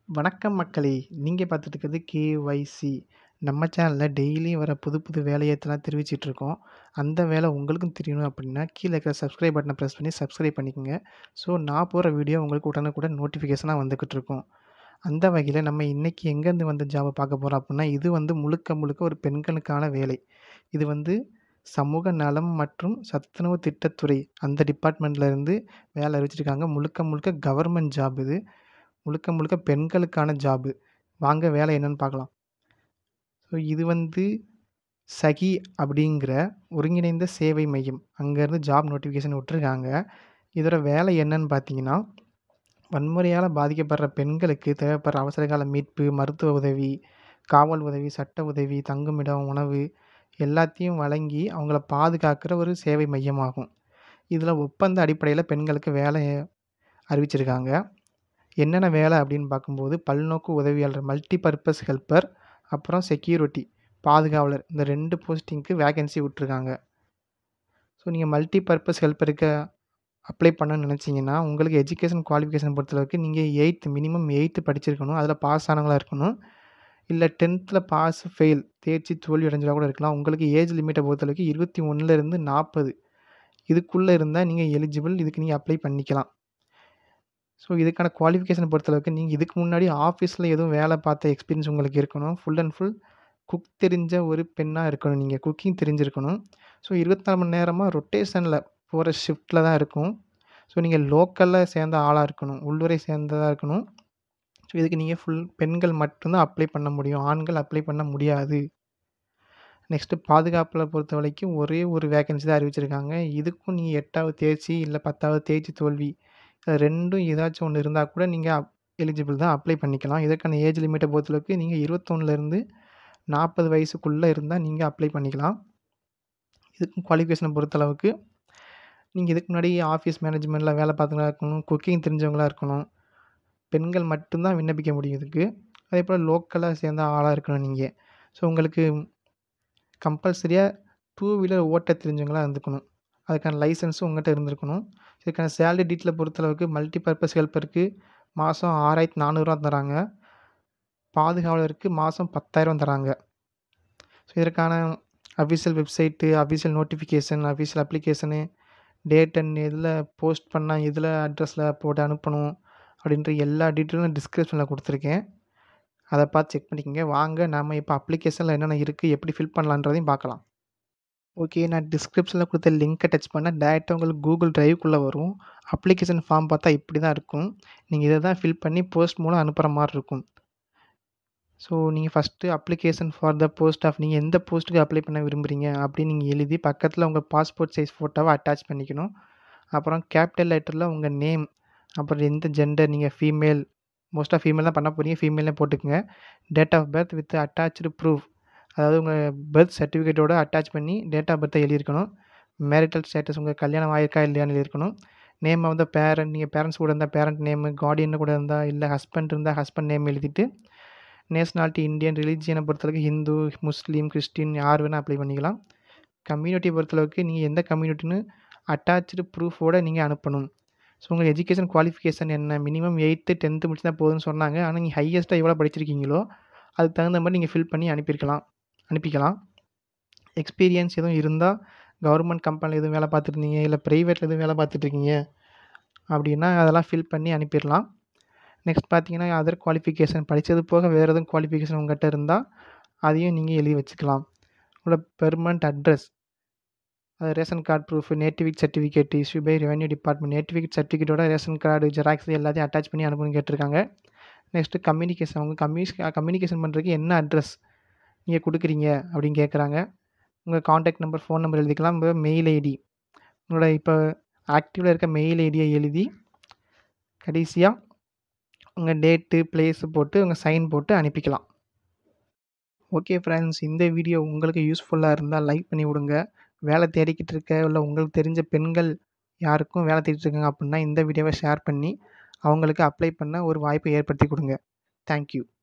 வணக்கம் மக்களே! நீங்க பார்த்துட்டு இருக்கிறது கேஒய்சி. நம்ம சேனல்ல டெய்லியும் வர புது புது வேலையத்தலாம் தெரிவிச்சுட்ருக்கோம். அந்த வேலை உங்களுக்கும் தெரியணும் அப்டின்னா, கீழ இருக்கிற சப்ஸ்கிரைப் பட்டன பிரஸ் பண்ணி சப்ஸ்கிரைப் பண்ணிக்கங்க. ஸோ நான் போடுற வீடியோ உங்களுக்கு உடனுக்குடன் நோட்டிஃபிகேஷனா வந்துகிட்டு இருக்கும். அந்த வகையில நம்ம இன்னைக்கு எங்கேருந்து வந்த ஜாப பார்க்க போறோம் அப்டின்னா, இது வந்து முழுக்க முழுக்க ஒரு பெண்களுக்கான வேலை. இது வந்து சமூக நலம் மற்றும் சத்துணவு திட்டத்துறை அந்த டிபார்ட்மெண்ட்ல இருந்து வேலை அறிவிச்சிருக்காங்க. முழுக்க முழுக்க கவர்மெண்ட் ஜாப் இது. முழுக்க முழுக்க பெண்களுக்கான ஜாபு. வாங்க வேலை என்னன்னு பார்க்கலாம். ஸோ இது வந்து சகி அப்படிங்கிற ஒருங்கிணைந்த சேவை மையம். அங்கேருந்து ஜாப் நோட்டிஃபிகேஷன் விட்டுருக்காங்க. இதோட வேலை என்னன்னு பார்த்தீங்கன்னா, வன்முறையால பாதிக்கப்படுற பெண்களுக்கு தேவைப்படுற அவசரகால மீட்பு, மருத்துவ உதவி, காவல் உதவி, சட்ட உதவி, தங்குமிடம், உணவு எல்லாத்தையும் வழங்கி அவங்கள பாதுகாக்கிற ஒரு சேவை மையமாகும். இதில ஒப்பந்த அடிப்படையில பெண்களுக்கு வேலை அறிவிச்சிருக்காங்க. என்னென்ன வேலை அப்படின்னு பார்க்கும்போது, பல்நோக்கு உதவியாளர் மல்டி பர்ப்பஸ் ஹெல்ப்பர், அப்புறம் செக்யூரிட்டி பாதுகாவலர் இந்த 2 போஸ்டிங்க்கு வேகன்சி விட்டுருக்காங்க. ஸோ நீங்க மல்டி பர்ப்பஸ் ஹெல்ப்பருக்கு அப்ளை பண்ணணும்னு நினச்சீங்கன்னா, உங்களுக்கு எஜுகேஷன் குவாலிஃபிகேஷன் பொறுத்தளவுக்கு நீங்க 8த் மினிமம் 8த் படிச்சிருக்கணும். அதில பாஸ் ஆனவங்களா இருக்கணும். இல்ல 10த்ல பாஸ், ஃபெயில் தேர்ச்சி, தோல்வி அடைஞ்சவங்களா கூட இருக்கலாம். உங்களுக்கு ஏஜ் லிமிட்ட பொறுத்தளவுக்கு 21லேருந்து 40 இதுக்குள்ள இருந்தா நீங்க எலிஜிபிள். இதுக்கு நீங்க அப்ளை பண்ணிக்கலாம். ஸோ இதுக்கான குவாலிஃபிகேஷன பொறுத்தளவுக்கு நீங்க இதுக்கு முன்னாடி ஆஃபீஸ்ல எதுவும் வேலை பார்த்த எக்ஸ்பீரியன்ஸ் உங்களுக்கு இருக்கணும். ஃபுல் அண்ட் ஃபுல் குக் தெரிஞ்ச ஒரு பெண்ணா இருக்கணும் நீங்க. குக்கிங் தெரிஞ்சிருக்கணும். ஸோ 24 மணி நேரமா ரொட்டேஷன்ல போற ஷிஃப்ட்ல தான் இருக்கும். ஸோ நீங்க லோக்கல்ல சேர்ந்த ஆளா இருக்கணும். உள்ளூரை சேர்ந்ததா இருக்கணும். ஸோ இதுக்கு நீங்க ஃபுல் பெண்கள் மட்டும் தான் அப்ளை பண்ண முடியும். ஆண்கள் அப்ளை பண்ண முடியாது. நெக்ஸ்ட்டு பாதுகாப்புல பொறுத்தவரைக்கும் ஒரே ஒரு வேகன்சி தான் அறிவிச்சிருக்காங்க. இதுக்கும் நீங்க 8வது தேர்ச்சி, இல்ல 10வது தேர்ச்சி, தோல்வி இதில 2ம் ஏதாச்சும் ஒண்ணு இருந்தா கூட நீங்க அப் எலிஜிபிள் தான் அப்ளை பண்ணிக்கலாம். இதற்கான ஏஜ் லிமிட்ட பொறுத்தளவுக்கு நீங்க 21லேருந்து 40 வயசுக்குள்ள இருந்தா நீங்க அப்ளை பண்ணிக்கலாம். இதுக்கும் குவாலிஃபிகேஷன பொறுத்தளவுக்கு நீங்க இதுக்கு முன்னாடி ஆஃபீஸ் மேனேஜ்மெண்ட்ல வேலை பார்த்தவங்களா இருக்கணும். குக்கிங் தெரிஞ்சவங்களா இருக்கணும். பெண்கள் மட்டும் தான் விண்ணப்பிக்க முடியும் இதுக்கு. அதேபோல லோக்கலா சேர்ந்த ஆளா இருக்கணும் நீங்க. ஸோ உங்களுக்கு கம்பல்சரியா டூ வீலர் ஓட்ட தெரிஞ்சவங்களா இருந்துக்கணும். அதுக்கான லைசென்ஸும் உங்கட்ட இருந்திருக்கணும். இதுக்கான சேலரி டீட்டெயில பொறுத்தளவுக்கு மல்டி பர்ப்பஸ் ஹெல்ப்பருக்கு மாசம் ரூ. 6,400 தராங்க. பாதுகாவலருக்கு மாசம் 10,000 தராங்க. ஸோ இதற்கான official website, official notification, official application, date and எதில போஸ்ட் பண்ணா, எதில அட்ரஸ்ல போட்டு அனுப்பணும் அப்படின்ற எல்லா டீட்டெயிலும் டிஸ்கிரிப்ஷன்ல குடுத்துருக்கேன். அத பார்த்து செக் பண்ணிக்கங்க. வாங்க நாம இப்ப அப்ளிகேஷன்ல என்னென்ன இருக்கு, எப்படி ஃபில் பண்ணலான்றதையும் பார்க்கலாம். ஓகே. நான் டிஸ்கிரிப்ஷன்ல குடுத்த லிங்க்க டச் பண்ணா டைரக்ட்டா உங்களுக்கு கூகுள் டிரைவ்க்குள்ள வரும். அப்ளிகேஷன் ஃபார்ம் பார்த்தா இப்படி தான் இருக்கும். நீங்க இத தான் ஃபில் பண்ணி போஸ்ட் மூலம் அனுப்புற மாரி இருக்கும். ஸோ நீங்க first application for the post of நீங்க எந்த போஸ்ட்டுக்கு அப்ளை பண்ண விரும்புறீங்க அப்படின்னு நீங்க எழுதி பக்கத்தில உங்க பாஸ்போர்ட் சைஸ் ஃபோட்டோவ அட்டாச் பண்ணிக்கணும். அப்புறம் கேப்பிட்டல் லெட்டர்ல உங்க நேம், அப்புறம் எந்த ஜெண்டர் நீங்க ஃபீமேல் மோஸ்ட்டா ஃபீமேல் தான் பண்ண போறீங்க. ஃபீமேல்னே போட்டுக்கங்க. Date of birth with attached proof அதாவது உங்க பர்த் சர்டிஃபிகேட்டோட அட்டாச் பண்ணி டேட் ஆஃப் பர்த்த எழுதியிருக்கணும். மேரிட்டல் ஸ்டேட்டஸ் உங்க கல்யாணம் ஆயிருக்கா இல்லையான்னு எழுதியிருக்கணும். நேம் ஆஃப் த பேரண்ட் நீங்க பேரண்ட்ஸ் கூட இருந்தா பேரண்ட் நேமு, கார்டியன் கூட இருந்தா, இல்ல ஹஸ்பண்ட் இருந்தா ஹஸ்பண்ட் நேம் எழுதிட்டு, நேஷனாலிட்டி இந்தியன், ரிலிஜியன பொறுத்தளவுக்கு ஹிந்து, முஸ்லீம், கிறிஸ்டின் யார் வேணா அப்ளை பண்ணிக்கலாம். கம்யூனிட்டிய பொறுத்தளவுக்கு நீங்க எந்த கம்யூனிட்டின்னு அட்டாச்டு ப்ரூஃபோட நீங்க அனுப்பணும். ஸோ உங்க எஜுகேஷன் குவாலிஃபிகேஷன் என்ன? மினிமம் 8த், 10த் முடிச்சிருந்தா போதும்னு சொன்னாங்க. ஆனா நீங்க ஹையஸ்ட்டா எவ்வளோ படிச்சிருக்கீங்களோ, அதுக்கு தகுந்த மாரி நீங்க ஃபில் பண்ணி அனுப்பியிருக்கலாம் அனுப்பிக்கலாம். எக்ஸ்பீரியன்ஸ் எதுவும் இருந்தா, கவர்மெண்ட் கம்பெனில எதுவும் வேலை பார்த்துருந்தீங்க, இல்ல பிரைவேட்ல எதுவும் வேலை பார்த்துட்டு இருக்கீங்க அப்படின்னா, அதெல்லாம் ஃபில் பண்ணி அனுப்பிறலாம். நெக்ஸ்ட் பார்த்தீங்கன்னா, அதர் குவாலிஃபிகேஷன் படிச்சது போக வேற எதுவும் குவாலிஃபிகேஷன் உங்கட்ட இருந்தா, அதையும் நீங்க எழுதி வச்சுக்கலாம். உங்களோட பெர்மனன்ட் அட்ரஸ் அது ration card proof, nativity certificate issue by revenue department nativity சர்டிஃபிகேட்டோட ரேஷன் கார்டு ஜெராக்ஸ் எல்லாத்தையும் அட்டாச் பண்ணி அனுப்பணும்னு கேட்டிருக்காங்க. நெக்ஸ்ட்டு கம்யூனிகேஷன் உங்க கம்யூனிஸ் கம்யூனிகேஷன் பண்றதுக்கு என்ன அட்ரஸ் நீங்க குடுக்குறீங்க அப்படின்னு கேட்குறாங்க. உங்க கான்டாக்ட் நம்பர், ஃபோன் நம்பர் எழுதிக்கலாம். உங்க மெயில் ஐடி உங்களோட இப்ப ஆக்டிவ்ல இருக்க மெயில் ஐடிய எழுதி, கடைசியா உங்க டேட்டு, பிளேஸ் போட்டு உங்க சைன் போட்டு அனுப்பிக்கலாம். Okay friends. இந்த வீடியோ உங்களுக்கு யூஸ்ஃபுல்லா இருந்தா லைக் பண்ணி விடுங்க. வேலை தேடிக்கிட்டு இருக்க, இல்ல உங்களுக்கு தெரிஞ்ச பெண்கள் யாருக்கும் வேலை தேடிட்டு இருக்காங்க அப்படின்னா, இந்த வீடியோவ ஷேர் பண்ணி அவங்களுக்கு அப்ளை பண்ண ஒரு வாய்ப்பை ஏற்படுத்தி குடுங்க. Thank you.